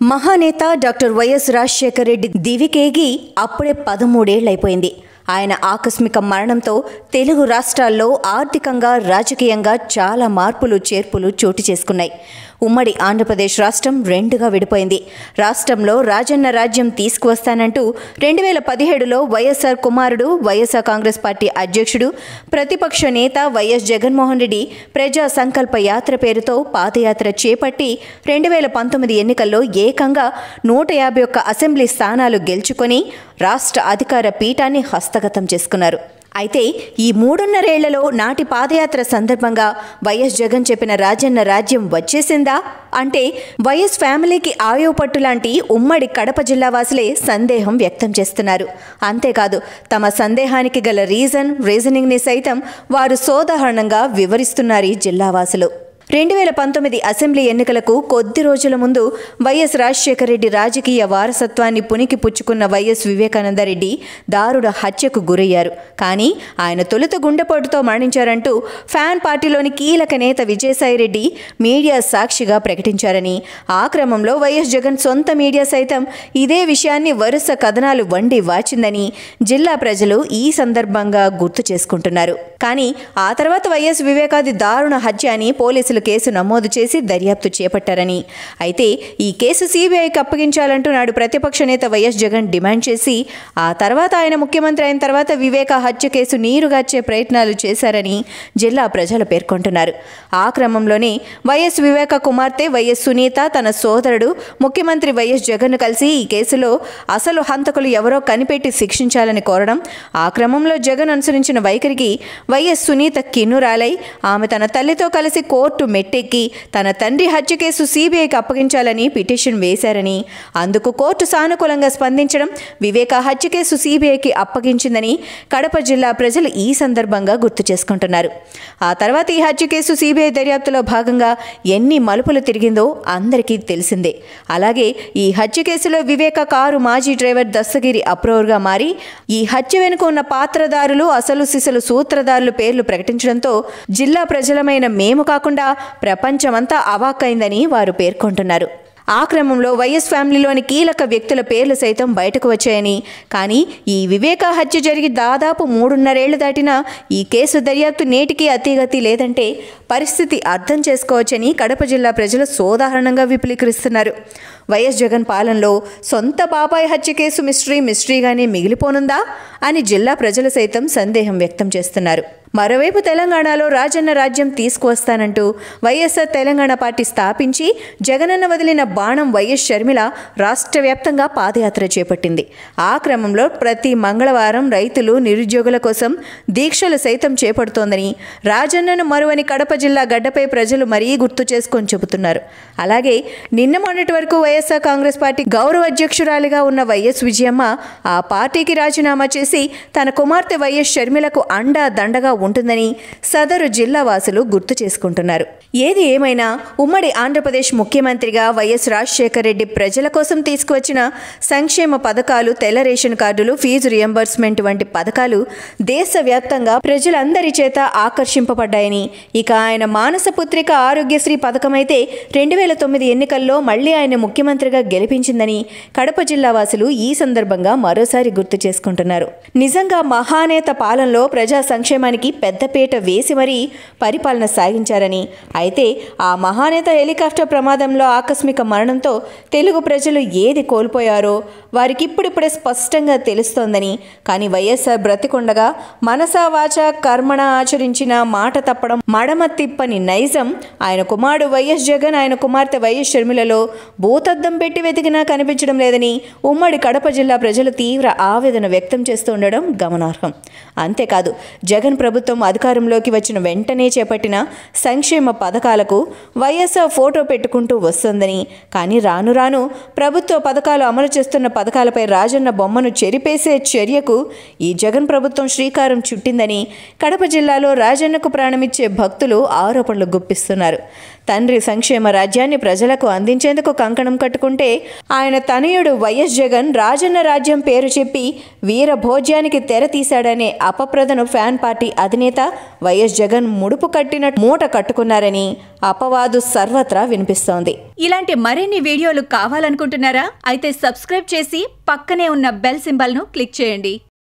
మహానేత doctor YS Rajasekhara Reddy దివికేగి అప్పుడే పదమూడేళ్లైపోయింది ఆయన ఆకస్మిక మరణంతో తెలుగు రాష్ట్రాల్లో ఆర్థికంగా రాజకీయంగా చాలా మార్పులు చేర్పులు చోటు చేసుకున్నాయి ఉమ్మడి ఆంధ్రప్రదేశ్ రాష్ట్రం రెండుగా విడిపోయింది రాష్ట్రంలో రాజన్న రాజ్యం తీసుకువస్తానంటూ రెండు వేల పదిహేడులో వైఎస్ఆర్ కుమారుడు వైఎస్ఆర్ కాంగ్రెస్ పార్టీ అధ్యక్షుడు ప్రతిపక్ష నేత వైఎస్ జగన్మోహన్ రెడ్డి ప్రజా సంకల్ప యాత్ర పేరుతో పాదయాత్ర చేపట్టి రెండు వేల పంతొమ్మిది ఎన్నికల్లో ఏకంగా నూట యాభై ఒక్క అసెంబ్లీ స్థానాలు గెలుచుకొని రాష్ట్ర అధికార పీఠాన్ని హస్తగతం చేసుకున్నారు అయితే ఈ మూడున్నరేళ్లలో నాటి పాదయాత్ర సందర్భంగా వైఎస్ జగన్ చెప్పిన రాజన్న రాజ్యం వచ్చేసిందా అంటే వైఎస్ ఫ్యామిలీకి ఆయువు పట్టు లాంటి ఉమ్మడి కడప జిల్లా వాసులే సందేహం వ్యక్తం చేస్తున్నారు అంతేకాదు తమ సందేహానికి గల రీజన్ రీజనింగ్ని సైతం వారు సోదాహరణంగా వివరిస్తున్నారు ఈ జిల్లావాసులు రెండు వేల పంతొమ్మిది అసెంబ్లీ ఎన్నికలకు కొద్ది రోజుల ముందు వైఎస్ రాజశేఖర రెడ్డి రాజకీయ వారసత్వాన్ని పునికి పుచ్చుకున్న వైఎస్ వివేకానందరెడ్డి దారుణ హత్యకు గురయ్యారు కానీ ఆయన తొలుత గుండెపోటుతో మరణించారంటూ ఫ్యాన్ పార్టీలోని కీలక నేత విజయసాయిరెడ్డి మీడియా సాక్షిగా ప్రకటించారని ఆ క్రమంలో వైఎస్ జగన్ సొంత మీడియా సైతం ఇదే విషయాన్ని వరుస కథనాలు వండి వాచిందని జిల్లా ప్రజలు ఈ సందర్భంగా గుర్తు చేసుకుంటున్నారు కానీ ఆ తర్వాత వైఎస్ వివేకాది దారుణ హత్య అని పోలీసులు కేసు నమోదు చేసి దర్యాప్తు చేపట్టారని అయితే ఈ కేసు సీబీఐకి అప్పగించాలంటూ నాడు ప్రతిపక్ష నేత వైఎస్ జగన్ డిమాండ్ చేసి ఆ తర్వాత ఆయన ముఖ్యమంత్రి అయిన తర్వాత వివేక హత్య కేసు నీరుగార్చే ప్రయత్నాలు చేశారని జిల్లా ప్రజలు పేర్కొంటున్నారు ఆ క్రమంలోనే వైఎస్ వివేక కుమార్తె వైఎస్ సునీత తన సోదరుడు ముఖ్యమంత్రి వైఎస్ జగన్ను కలిసి ఈ కేసులో అసలు హంతకులు ఎవరో కనిపెట్టి శిక్షించాలని కోరడం ఆ క్రమంలో జగన్ అనుసరించిన వైఖరికి వైఎస్ సునీత కిన్నురాలై ఆమె తన తల్లితో కలిసి కోర్టు మెట్టెక్కి తన తండ్రి హత్య కేసు సీబీఐకి అప్పగించాలని పిటిషన్ వేశారని అందుకు కోర్టు సానుకూలంగా స్పందించడం వివేక హత్య కేసు సీబీఐకి అప్పగించిందని కడప జిల్లా ప్రజలు ఈ సందర్భంగా గుర్తు చేసుకుంటున్నారు ఆ తర్వాత ఈ హత్య కేసు సీబీఐ దర్యాప్తులో భాగంగా ఎన్ని మలుపులు తిరిగిందో అందరికీ తెలిసిందే అలాగే ఈ హత్య కేసులో వివేక కారు మాజీ డ్రైవర్ దస్తగిరి అప్రూవర్గా మారి ఈ హత్య వెనుక ఉన్న పాత్రదారులు అసలు సిసలు సూత్రధారులు పేర్లు ప్రకటించడంతో జిల్లా ప్రజలమైన మేము కాకుండా ప్రపంచమంతా అవాక్కైందని వారు పేర్కొంటున్నారు ఆ క్రమంలో వైఎస్ ఫ్యామిలీలోని కీలక వ్యక్తుల పేర్లు సైతం బయటకు వచ్చాయని కానీ ఈ వివేక హత్య జరిగి దాదాపు మూడున్నరేళ్లు దాటినా ఈ కేసు దర్యాప్తు నేటికి అతిగతి లేదంటే పరిస్థితి అర్థం చేసుకోవచ్చని కడప జిల్లా ప్రజలు సోదాహరణంగా విపులీకరిస్తున్నారు వైఎస్ జగన్ పాలనలో సొంత బాబాయ్ హత్య కేసు మిస్టరీ మిస్టరీగానే మిగిలిపోనుందా అని జిల్లా ప్రజలు సైతం సందేహం వ్యక్తం చేస్తున్నారు మరోవైపు తెలంగాణలో రాజన్న రాజ్యం తీసుకువస్తానంటూ వైఎస్ఆర్ తెలంగాణ పార్టీ స్థాపించి జగనన్న వదిలిన బాణం వైఎస్ షర్మిల రాష్ట్ర వ్యాప్తంగా పాదయాత్ర చేపట్టింది ఆ క్రమంలో ప్రతి మంగళవారం రైతులు నిరుద్యోగుల కోసం దీక్షలు సైతం చేపడుతోందని రాజన్నను మరువని కడప జిల్లా గడ్డపై ప్రజలు మరీ గుర్తు చేసుకొని చెబుతున్నారు అలాగే నిన్న మొన్నటి వరకు వైఎస్ఆర్ కాంగ్రెస్ పార్టీ గౌరవ అధ్యక్షురాలిగా ఉన్న వైఎస్ విజయమ్మ ఆ పార్టీకి రాజీనామా చేసి తన కుమార్తె వైఎస్ షర్మిలకు అండా దండగా ఉంటుందని సదరు జిల్లా వాసులు గుర్తు చేసుకుంటున్నారు ఏది ఏమైనా ఉమ్మడి ఆంధ్రప్రదేశ్ ముఖ్యమంత్రిగా వైఎస్ రాజశేఖర రెడ్డి ప్రజల కోసం తీసుకువచ్చిన సంక్షేమ పథకాలు తెల్ల రేషన్ కార్డులు ఫీజు రియంబర్స్మెంట్ వంటి పథకాలు దేశవ్యాప్తంగా ప్రజలందరి చేత ఆకర్షింపబడ్డాయని ఇక ఆయన మానస పుత్రిక ఆరోగ్యశ్రీ పథకమైతే రెండు వేల తొమ్మిది ఎన్నికల్లో మళ్లీ ఆయన ముఖ్యమంత్రిగా గెలిపించిందని కడప జిల్లా వాసులు ఈ సందర్భంగా మరోసారి గుర్తు చేసుకుంటున్నారు నిజంగా మహానేత పాలనలో ప్రజా సంక్షేమానికి పెద్దపీట వేసి మరీ పరిపాలన సాగించారని అయితే ఆ మహానేత హెలికాప్టర్ ప్రమాదంలో ఆకస్మిక మరణంతో తెలుగు ప్రజలు ఏది కోల్పోయారో వారికి ఇప్పుడిప్పుడే స్పష్టంగా తెలుస్తోందని కానీ వైఎస్ఆర్ బ్రతికొండగా మనసా వాచ కర్మణ ఆచరించిన మాట తప్పడం మడమ తిప్పని నైజం ఆయన కుమారుడు వైఎస్ జగన్ ఆయన కుమార్తె వైఎస్ షర్మిలలో భూతద్దం పెట్టి వెతికినా కనిపించడం లేదని ఉమ్మడి కడప జిల్లా ప్రజలు తీవ్ర ఆవేదన వ్యక్తం చేస్తూ ఉండడం గమనార్హం అంతేకాదు జగన్ ప్రభుత్వం అధికారంలోకి వచ్చిన వెంటనే చేపట్టిన సంక్షేమ పథకాలకు వైఎస్ఆర్ ఫోటో పెట్టుకుంటూ వస్తోందని కానీ రాను రాను ప్రభుత్వ పథకాలు అమలు చేస్తున్న పథకాలపై రాజన్న బొమ్మను చెరిపేసే చర్యకు ఈ జగన్ ప్రభుత్వం శ్రీకారం చుట్టిందని కడప జిల్లాలో రాజన్నకు ప్రాణమిచ్చే భక్తులు ఆరోపణలు గుప్పిస్తున్నారు తండ్రి సంక్షేమ రాజ్యాన్ని ప్రజలకు అందించేందుకు కంకణం కట్టుకుంటే ఆయన తనయుడు వైఎస్ జగన్ రాజన్న రాజ్యం పేరు చెప్పి వీర భోజ్యానికి తెర తీశాడనే అపప్రదను ఫ్యాన్ పార్టీ అధినేత వైఎస్ జగన్ ముడుపు కట్టిన మూట కట్టుకున్నారని అపవాదు సర్వత్రా వినిపిస్తోంది ఇలాంటి మరిన్ని వీడియోలు కావాలనుకుంటున్నారా అయితే సబ్స్క్రైబ్ చేసి పక్కనే ఉన్న బెల్ సింబల్ను క్లిక్ చేయండి